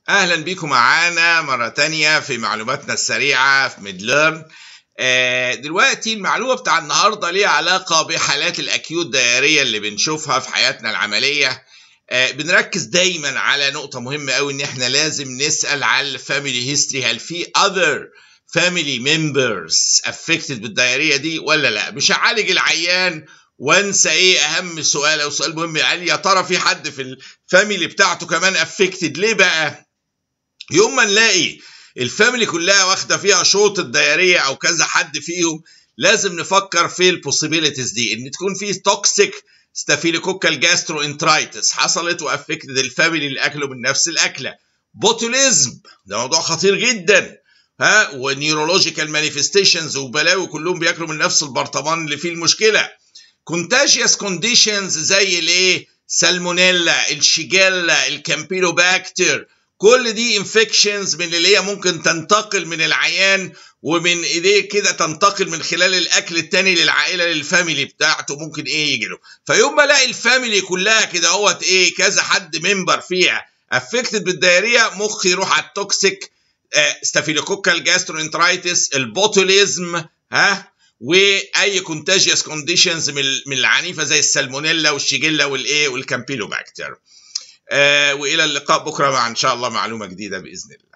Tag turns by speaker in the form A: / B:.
A: اهلا بيكم معانا مره تانية في معلوماتنا السريعه في ميدليرن آه، دلوقتي المعلومه بتاع النهارده ليها علاقه بحالات الاكيوت دائريه اللي بنشوفها في حياتنا العمليه آه، بنركز دايما على نقطه مهمه قوي ان احنا لازم نسال على الفاميلي هيستوري هل في other family members affected بالدائريه دي ولا لا مش هعالج العيان وانسى ايه اهم سؤال او سؤال مهم قال يا ترى في حد في الفاميلي بتاعته كمان افكتد ليه بقى يوم ما نلاقي الفاميلي كلها واخده فيها شوط الدائريه او كذا حد فيهم لازم نفكر في البوسيبيليتيز دي ان تكون في توكسيك ستافيلوكوكال جاسترو انترايتس حصلت وافكتد الفاميلي اللي اكلوا من نفس الاكله بوتوليزم ده موضوع خطير جدا ها ونيورولوجيكال مانيفستيشنز وبلاوي كلهم بياكلوا من نفس البرطمان اللي فيه المشكله كونتاجيوس كونديشنز زي الايه سالمونيلا الشيجيلا الكامبيلوباكتر كل دي انفكشنز من اللي هي ممكن تنتقل من العيان ومن ايديه كده تنتقل من خلال الاكل التاني للعائله للفاميلي بتاعته ممكن ايه يجي له فيوم ما الاقي الفاميلي كلها كده اهوت ايه كذا حد ممبر فيها افكتد بالدايريه مخي يروح على التوكسيك ستافيلوكوكال جاسترونترايتس البوتوليزم ها واي كونتاجيوس كونديشنز من العنيفه زي السالمونيلا والشيجيلا والايه والكامبيلوباكتر آه والى اللقاء بكره مع ان شاء الله معلومه جديده باذن الله